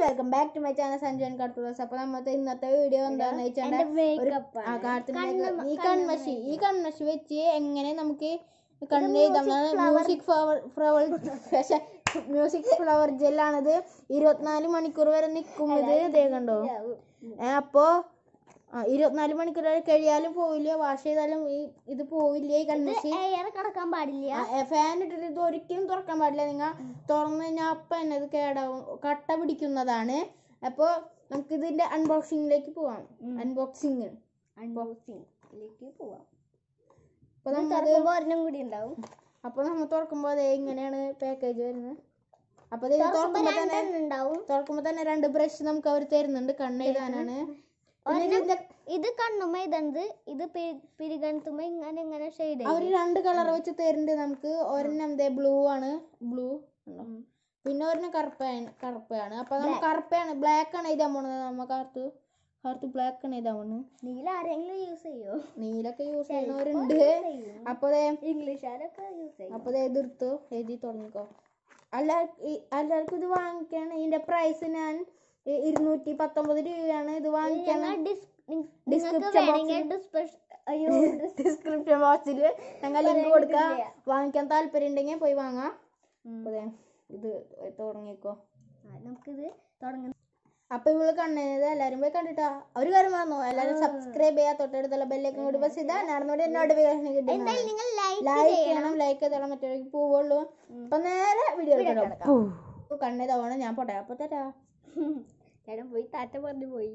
Welcome back to my channel Sanjayan കർത്തൂസ് അപ്പൊ നമ്മത്തെ ഇന്നത്തെ വീഡിയോ എന്താന്ന് വെച്ചാൽ എന്റെ makeup ആ ആണ്. കാർത്തിന് കണ്ണ് makeup. മ- ഈ കണ്ണ് കൺമഷി ഈ കൺമഷി വെച്ച് എങ്ങനെ നമുക്ക് കണ്ണ് എഴുതാം മ്യൂസിക് ഫ്ലവർ ഫ്ലവർ പക്ഷെ മ്യൂസിക് ഫ്ലവർ ജെല്ലാണിത് ഇരുപത്തിനാല് മണിക്കൂർ വരെ നിൽക്കും ഇത് ഇതേ കണ്ടോ ഏ, അപ്പോ ആ, ഇരുപത്തിനാല് മണിക്കൂർ വരെ കഴിയാലും പോവില്ല വാഷ് ചെയ്താലും ഈ ഇത് പോവില്ല ഈ കൺമഷി എയർ കിടക്കാൻ പാടില്ല ഫാൻ ഇട്ടിട്ട് ഇത് ഒരിക്കലും തുറക്കാൻ പാടില്ല നിങ്ങൾ തുറന്നു കഴിഞ്ഞാൽ അപ്പം തന്നെ ഇത് കേടാവും കട്ട പിടിക്കുന്നതാണ് അപ്പോൾ നമുക്ക് ഇതിന്റെ അൺബോക്സിങ്ങിലേക്ക് പോവാം അൺബോക്സിങ് അൺബോക്സിംഗിലേക്ക് പോവാം അപ്പൊ നമ്മത് തുറക്കുമ്പോ ഒരെണ്ണം കൂടി ഉണ്ടാവും അപ്പൊ നമ്മൾ തുറക്കുമ്പോൾ അതേ ഇങ്ങനെയാണ് പാക്കേജ് വരുന്നത് അപ്പൊ ഇത് തുറക്കുമ്പോ തുറക്കുമ്പോൾ തന്നെ രണ്ടെണ്ണം ഉണ്ടാവും തുറക്കുമ്പോൾ തന്നെ രണ്ട് ബ്രഷ് നമുക്ക് അവർ തരുന്നുണ്ട് കണ്ണെഴുതാനാണ് പിന്നെ ഇതിന്റെ ഇത് കണ്ണുമ്മ ഇതുണ്ട് ഇത് പിരികണത്തുമ്മ ഇങ്ങനെ ഇങ്ങനെ ഷെയ്ഡ് അവർ രണ്ട് കളർ വെച്ച് തരുന്നുണ്ട് നമുക്ക് ഒരെണ്ണം എന്തേ ബ്ലൂ ആണ് ബ്ലൂ പിന്നെ ഒരെണ്ണം കറുപ്പാണ് കറുപ്പയാണ് അപ്പൊ നമ്മൾ കറുപ്പയാണ് ബ്ലാക്ക് ആണ് എഴുതാൻ പോണത് നമ്മ കറുത്ത് കറുത്ത് ബ്ലാക്ക് ആണ് എഴുതാൻ പോണത് നീല ആരെങ്കിലും യൂസ് ചെയ്യോ നീലൊക്കെ യൂസ് ചെയ്യുന്നവരുണ്ട് അപ്പൊ ദേ ഇംഗ്ലീഷുകാരൊക്കെ യൂസ് ചെയ്യും അപ്പൊ ദേ എതിർത്ത് എഴുതി തുടങ്ങിക്കോ അല്ല ഈ- എല്ലാവർക്കും ഇത് വാങ്ങിക്കാൻ ഇതിന്റെ പ്രൈസ് ഞാൻ ഇ- ഇരുന്നൂറ്റി പത്തൊമ്പത് രൂപയാണ് ഇത് വാങ്ങിക്കാൻ ഞങ്ങൾ ഡിസ് നിങ്ങൾക്ക് Description വേണമെങ്കിൽ ഡിസ്പെഷ് അയ്യോ ഡിസ്ക്രിപ്ഷൻ ബോക്സിൽ ഞങ്ങൾ ലിങ്ക് കൊടുക്കാം വാങ്ങിക്കാൻ താല്പര്യം ഉണ്ടെങ്കിൽ പോയി വാങ്ങാം അപ്പൊ ദേ ഇത് തുടങ്ങിക്കോ ആ, നമുക്കിത് തുടങ്ങുന്ന അപ്പൊ ഇവള് കണ്ടത് എല്ലാരും പോയി കണ്ടിട്ടാ ഒരു കാര്യം പറഞ്ഞു എല്ലാരും സബ്സ്ക്രൈബ് ചെയ്യാ തൊട്ടടുത്തുള്ള ബെല്ലേക്കും കൂടി ബസ് ചെയ്താൽ നടന്നോട് നോട്ടിഫിക്കേഷൻ കിട്ടും എന്തായാലും നിങ്ങൾ ലൈക്ക് ലൈക്ക് ചെയ്യണം ലൈക്ക് ചെയ്തോളാം മറ്റവർക്ക് പോവുള്ളൂ അപ്പൊ നേരെ വീഡിയോ കണ്ണേ തവണ ഞാൻ പോട്ടെ അപ്പൊ തരാ ചേട്ടൻ പോയി താറ്റ പറഞ്ഞു പോയി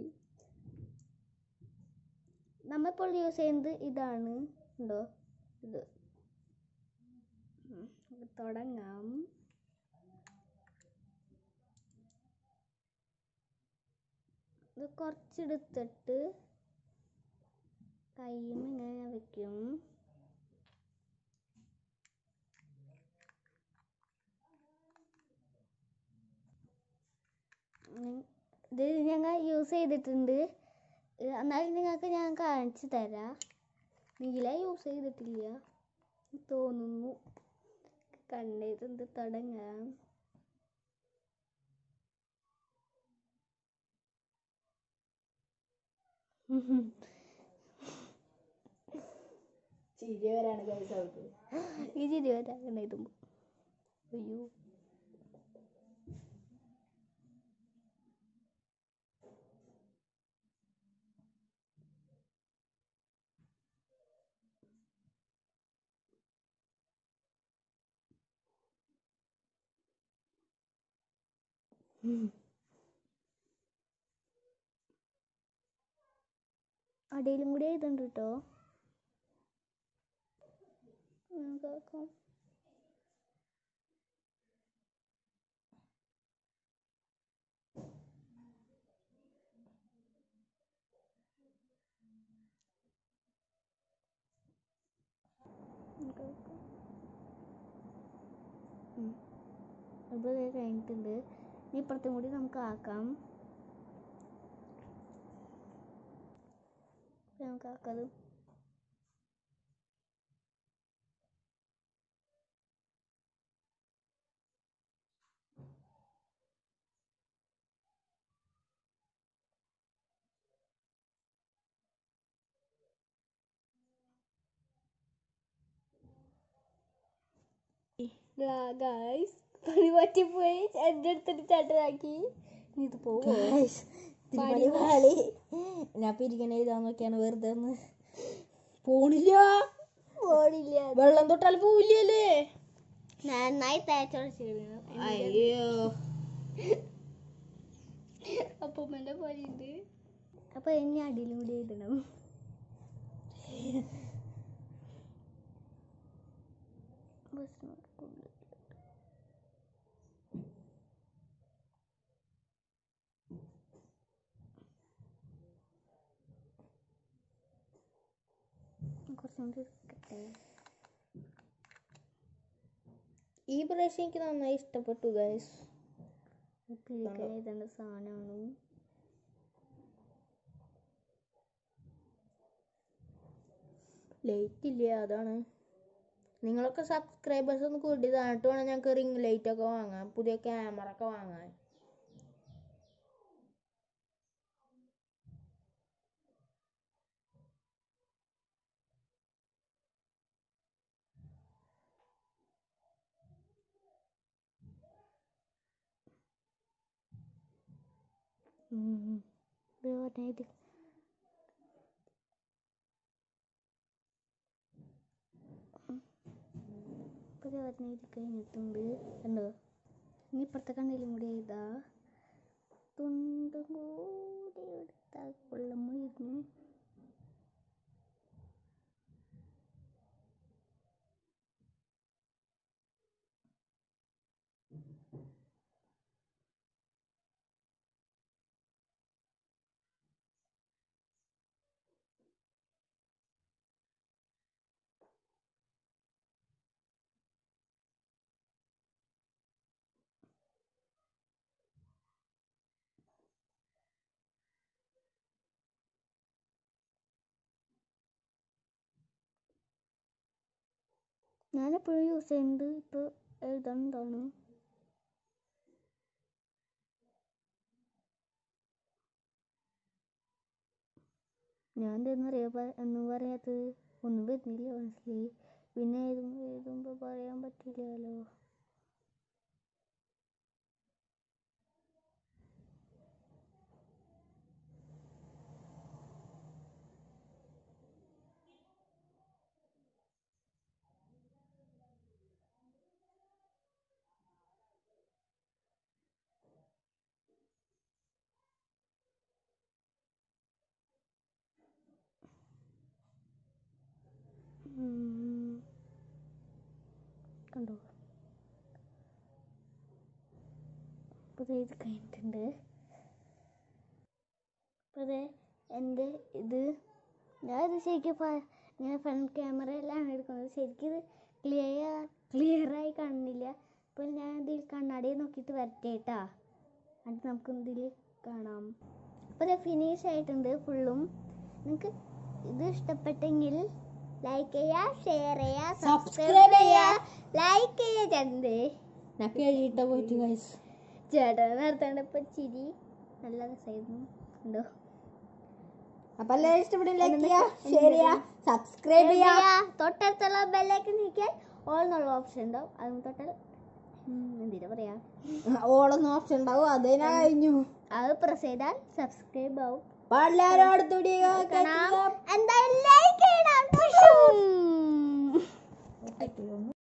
നമ്മളിപ്പോൾ യൂസ് ചെയ്യുന്നത് ഇതാണ് ഉണ്ടോ ഇത് ഉം, നമുക്ക് തുടങ്ങാം ഇത് കുറച്ചെടുത്തിട്ട് കയ്യും ഇങ്ങനെ വെക്കും ഉം, ഇത് ഞങ്ങൾ യൂസ് ചെയ്തിട്ടുണ്ട് ഏ, എന്നാലും നിങ്ങൾക്ക് ഞാൻ കാണിച്ചു തരാം നീല യൂസ് ചെയ്തിട്ടില്ല തോന്നുന്നു കണ്ണെഴുതുന്നത് തുടങ്ങാം ചിരി വരാണ് guys അവൾക്ക്. ഈ ചിരി വരാം കണ്ണെഴുതുമ്പോൾ അയ്യോ അടിയിലും കൂടി എഴുതുന്നുണ്ട് കേട്ടോ നോക്കാം അപ്പോൾ ഇത് കഴിഞ്ഞിട്ടുണ്ട് ഇനി ഇപ്പുറത്തും കൂടി നമുക്ക് ആക്കാം നമുക്ക് ആക്കാം ഗായ്സ് പണി പറ്റിപ്പോയി എൻ്റെ അടുത്തിട്ട് ചട്ടനാക്കി ഇത് പോവോ Guys, തിരുമലി വാളി. ഞാൻ പിരിക്കണ എഴുതാൻ നോക്കിയാണ് വെറുതെ ഒന്ന് പോണില്ല ഓടില്ല വെള്ളം തൊട്ടാൽ പോവില്ലല്ലേ നന്നായി തേച്ചുടച്ചിരുന്നു അയ്യോ അപ്പൂമ്മൻ്റെ പോലെ ഉണ്ട് അപ്പൊ ഇനി അടിയിലും കൂടി എഴുതണം കുറച്ചും കൂടി എടുക്കട്ടെ ഈ പ്രാവശ്യം എനിക്ക് നന്നായി ഇഷ്ടപ്പെട്ടു ഗൈസ് പിരിക്കാൻ എഴുതേണ്ട സാധനമാണ് ലൈറ്റ് ഇല്ല അതാണ് നിങ്ങളൊക്കെ സബ്സ്ക്രൈബേഴ്സ് ഒന്ന് കൂട്ടി തന്നിട്ട് വേണം ഞങ്ങൾക്ക് റിംഗ് ലൈറ്റ് ഒക്കെ വാങ്ങാൻ പുതിയ ക്യാമറ ഒക്കെ വാങ്ങാൻ ഉം. ഇത് പറഞ്ഞത് ഇപ്പൊ പറഞ്ഞത് കഴിഞ്ഞിട്ടുണ്ട് കണ്ടോ ഇനി ഇപ്പുറത്തെ കണ്ണിലും കൂടി ഇതാ തുണ്ടും കൂടി എടുത്താൽ കൊള്ളമായിരുന്നു ഞാനെപ്പോഴും യൂസ് ചെയ്യുന്നത് ഇപ്പോൾ എഴുതാനുണ്ടാണ് ഞാൻ എന്താണെന്നറിയാ ഒന്നും പറയാത്തത് ഒന്നും വരുന്നില്ല മനസ്സിലായി പിന്നെ എഴുതുമ്പോൾ എഴുതുമ്പോൾ പറയാൻ പറ്റില്ലല്ലോ ഉം. കണ്ടോ അപ്പോൾ ദേ ഇത് കഴിഞ്ഞിട്ടുണ്ട് അപ്പോൾ ദേ എൻ്റെ ഇത് ഞാൻ ഇത് ശരിക്കും പ- ഞാൻ ഫ്രണ്ട് ക്യാമറയിലാണ് എടുക്കുന്നത് ശരിക്കും ഇത് ക്ലിയർ ക്ലിയറായി കാണുന്നില്ല അപ്പോൾ ഞാൻ ഇതിൽ കണ്ണാടി നോക്കിയിട്ട് വരട്ടെ കേട്ടാ അത് നമുക്ക് ഇതിൽ കാണാം അപ്പോൾ ഇത് ഫിനിഷ് ആയിട്ടുണ്ട് ഫുള്ളും നിങ്ങൾക്ക് ഇത് ഇഷ്ടപ്പെട്ടെങ്കിൽ ലൈക്ക് ചെയ്യുക ഷെയർ ചെയ്യുക സബ്സ്ക്രൈബ് ചെയ്യുക ലൈക്ക് ചെയ്യുക ചന്ത് നക്കി എഴുതിയിട്ട പോയിട്ട് ഗൈസ് ചേട്ടൻ നിർത്തേണ്ടപ്പോൾ ചിരി നല്ല രസമായിരുന്നു ഉണ്ടോ അപ്പൊ എല്ലാവരും ഇഷ്ടപ്പെടും ലൈക്ക് ചെയ്യാ ഷെയർ ചെയ്യാ സബ്സ്ക്രൈബ് ചെയ്യാ തൊട്ടടുത്തുള്ള ബെല്ലൈക്കൻ നീക്കിയാൽ ഓൾ എന്നുള്ള ഓപ്ഷൻ ഉണ്ടാവും അതും തൊട്ടാൽ എന്തിനാ പറയാ ഓളൊന്നും ഓപ്ഷൻ ഉണ്ടാവും അതിനാ കഴിഞ്ഞു അത് പ്രസ് ചെയ്താൽ സബ്സ്ക്രൈബ് ആവും അപ്പൊ എല്ലാവരും അടുത്ത വീഡിയോ കാണാം എന്തായാലും ലൈക്ക് ചെയ്യണം